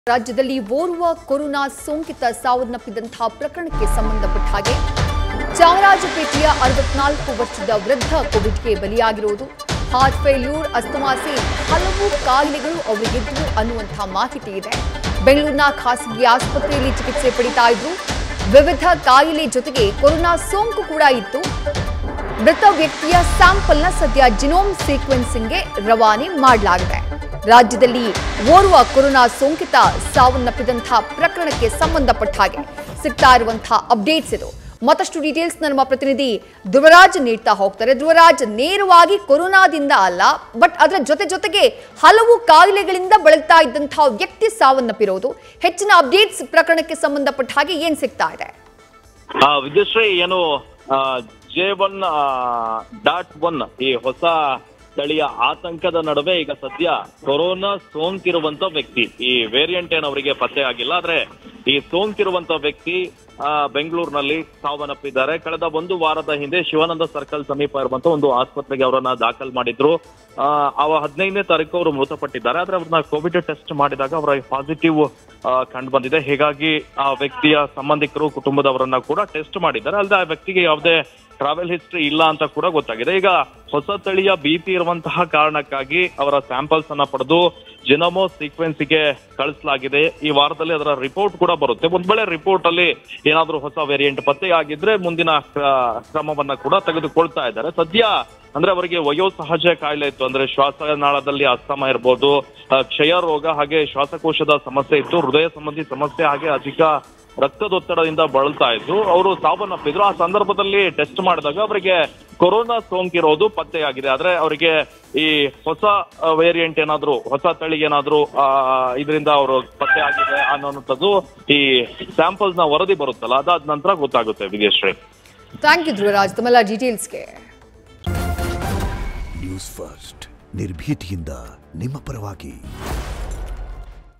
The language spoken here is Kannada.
ರಾಜ್ಯದಲ್ಲಿ ಓರ್ವ ಕೊರೋನಾ ಸೋಂಕಿತ ಸಾವನ್ನಪ್ಪಿದಂತಹ ಪ್ರಕರಣಕ್ಕೆ ಸಂಬಂಧಪಟ್ಟ ಹಾಗೆ ಚಾಮರಾಜಪೇಟೆಯ ಅರವತ್ನಾಲ್ಕು ವರ್ಷದ ವೃದ್ಧ ಕೋವಿಡ್ಗೆ ಬಲಿಯಾಗಿರುವುದು ಹಾರ್ಟ್ ಫೇಲ್ಯೂರ್ ಅಸ್ತಮಾ ಸೇರಿ ಹಲವು ಕಾಯಿಲೆಗಳು ಅವರಿಗಿದ್ದವು ಅನ್ನುವಂತಹ ಮಾಹಿತಿ ಇದೆ ಬೆಂಗಳೂರಿನ ಖಾಸಗಿ ಆಸ್ಪತ್ರೆಯಲ್ಲಿ ಚಿಕಿತ್ಸೆ ಪಡಿತಾ ಇದ್ರು ವಿವಿಧ ಕಾಯಿಲೆ ಜೊತೆಗೆ ಕೊರೋನಾ ಸೋಂಕು ಕೂಡ ಇತ್ತು ಮೃತ ವ್ಯಕ್ತಿಯ ಸ್ಯಾಂಪಲ್ನ ಸದ್ಯ ಜಿನೋಮ್ ಸೀಕ್ವೆನ್ಸಿಂಗ್ಗೆ ರವಾನೆ ಮಾಡಲಾಗಿದೆ ರಾಜ್ಯದಲ್ಲಿ ಓರ್ವ ಕೊರೋನಾ ಸೋಂಕಿತ ಸಾವನ್ನಪ್ಪಿದಂತಹ ಪ್ರಕರಣಕ್ಕೆ ಸಂಬಂಧಪಟ್ಟ ಹಾಗೆ ಸಿಗ್ತಾ ಇರುವಂತಹ ಅಪ್ಡೇಟ್ಸ್ ಇದು ಮತ್ತಷ್ಟು ಡೀಟೇಲ್ಸ್ ನಮ್ಮ ಪ್ರತಿನಿಧಿ ಧ್ರುವರಾಜ್ ನೀಡ್ತಾ ಹೋಗ್ತಾರೆ ಧ್ರುವರಾಜ್ ನೇರವಾಗಿ ಕೊರೋನಾದಿಂದ ಅಲ್ಲ ಬಟ್ ಅದರ ಜೊತೆ ಜೊತೆಗೆ ಹಲವು ಕಾಯಿಲೆಗಳಿಂದ ಬಳಲ್ತಾ ಇದ್ದಂತಹ ವ್ಯಕ್ತಿ ಸಾವನ್ನಪ್ಪಿರೋದು ಹೆಚ್ಚಿನ ಅಪ್ಡೇಟ್ಸ್ ಪ್ರಕರಣಕ್ಕೆ ಸಂಬಂಧಪಟ್ಟ ಹಾಗೆ ಏನ್ ಸಿಗ್ತಾ ಇದೆ ಆ, ವಿದ್ಯುಶ್ರೀ ಏನು ಜೆ ಒನ್ ಡಾಟ್ ಒನ್ ಈ ಹೊಸ ತಳಿಯ ಆತಂಕದ ನಡುವೆ ಈಗ ಸದ್ಯ ಕೊರೋನಾ ಸೋಂಕಿರುವಂತ ವ್ಯಕ್ತಿ ಈ ವೇರಿಯಂಟ್ ಏನು ಅವರಿಗೆ ಪತ್ತೆ ಆಗಿಲ್ಲ ಆದ್ರೆ ಈ ಸೋಂಕಿರುವಂತ ವ್ಯಕ್ತಿ ಆ, ಬೆಂಗಳೂರಿನಲ್ಲಿ ಸಾವನ್ನಪ್ಪಿದ್ದಾರೆ ಕಳೆದ ಒಂದು ವಾರದ ಹಿಂದೆ ಶಿವಾನಂದ ಸರ್ಕಲ್ ಸಮೀಪ ಇರುವಂತ ಒಂದು ಆಸ್ಪತ್ರೆಗೆ ಅವರನ್ನ ದಾಖಲ್ ಮಾಡಿದ್ರು ಆ, ಅವ ಹದಿನೈದನೇ ತಾರೀಕು ಅವರು ಮೃತಪಟ್ಟಿದ್ದಾರೆ ಆದ್ರೆ ಅವ್ರನ್ನ ಕೋವಿಡ್ ಟೆಸ್ಟ್ ಮಾಡಿದಾಗ ಅವರ ಪಾಸಿಟಿವ್ ಕಂಡು ಬಂದಿದೆ ಹೀಗಾಗಿ ಆ ವ್ಯಕ್ತಿಯ ಸಂಬಂಧಿಕರು ಕುಟುಂಬದವರನ್ನ ಕೂಡ ಟೆಸ್ಟ್ ಮಾಡಿದ್ದಾರೆ ಅಲ್ಲದೆ ಆ ವ್ಯಕ್ತಿಗೆ ಯಾವುದೇ ಟ್ರಾವೆಲ್ ಹಿಸ್ಟ್ರಿ ಇಲ್ಲ ಅಂತ ಕೂಡ ಗೊತ್ತಾಗಿದೆ ಈಗ ಹೊಸ ತಳಿಯ ಭೀತಿ ಇರುವಂತಹ ಕಾರಣಕ್ಕಾಗಿ ಅವರ ಸ್ಯಾಂಪಲ್ಸ್ ಅನ್ನ ಪಡೆದು ಜಿನೋಮೋ ಸೀಕ್ವೆನ್ಸ್ಗೆ ಕಳಿಸಲಾಗಿದೆ ಈ ವಾರದಲ್ಲಿ ಅದರ ರಿಪೋರ್ಟ್ ಕೂಡ ಬರುತ್ತೆ ಒಂದ್ ವೇಳೆ ರಿಪೋರ್ಟ್ ಅಲ್ಲಿ ಏನಾದ್ರೂ ಹೊಸ ವೇರಿಯಂಟ್ ಪತ್ತೆಯಾಗಿದ್ರೆ ಮುಂದಿನ ಕ್ರ- ಕ್ರಮವನ್ನ ಕೂಡ ತೆಗೆದುಕೊಳ್ತಾ ಇದ್ದಾರೆ ಸದ್ಯ ಅಂದ್ರೆ ಅವರಿಗೆ ವಯೋಸಹಜ ಕಾಯಿಲೆ ಇತ್ತು ಅಂದ್ರೆ ಶ್ವಾಸನಾಳದಲ್ಲಿ ಅಸ್ತಮ ಇರ್ಬೋದು ಆ, ಕ್ಷಯ ರೋಗ ಹಾಗೆ ಶ್ವಾಸಕೋಶದ ಸಮಸ್ಯೆ ಇತ್ತು ಹೃದಯ ಸಂಬಂಧಿ ಸಮಸ್ಯೆ ಹಾಗೆ ಅಧಿಕ ರಕ್ತದೊತ್ತಡದಿಂದ ಬಳಲ್ತಾ ಇದ್ರು ಅವರು ಸಾವನ್ನಪ್ಪಿದ್ರು ಆ ಸಂದರ್ಭದಲ್ಲಿ ಟೆಸ್ಟ್ ಮಾಡಿದಾಗ ಅವರಿಗೆ ಕೊರೋನಾ ಸೋಂಕಿರೋದು ಪತ್ತೆಯಾಗಿದೆ ಆದ್ರೆ ಅವರಿಗೆ ಈ ಹೊಸ ವೇರಿಯಂಟ್ ಏನಾದ್ರು ಹೊಸ ತಳಿ ಏನಾದ್ರು ಆ, ಇದರಿಂದ ಅವರು ಪತ್ತೆ ಆಗಿದೆ ಅನ್ನೋಂಥದ್ದು ಈ ಸ್ಯಾಂಪಲ್ಸ್ ನ ವರದಿ ಬರುತ್ತಲ್ಲ ಅದಾದ ನಂತರ ಗೊತ್ತಾಗುತ್ತೆ ವಿಜಯಶ್ರೀ ಥ್ಯಾಂಕ್ ಯು ಧ್ರುವರಾಜ್ ತಮ್ಮೆಲ್ಲ ಡೀಟೇಲ್ಸ್ಗೆ ನ್ಯೂಸ್ ಫಸ್ಟ್ ನಿರ್ಭೀತಿಯಿಂದ ನಿಮ್ಮ ಪರವಾಗಿ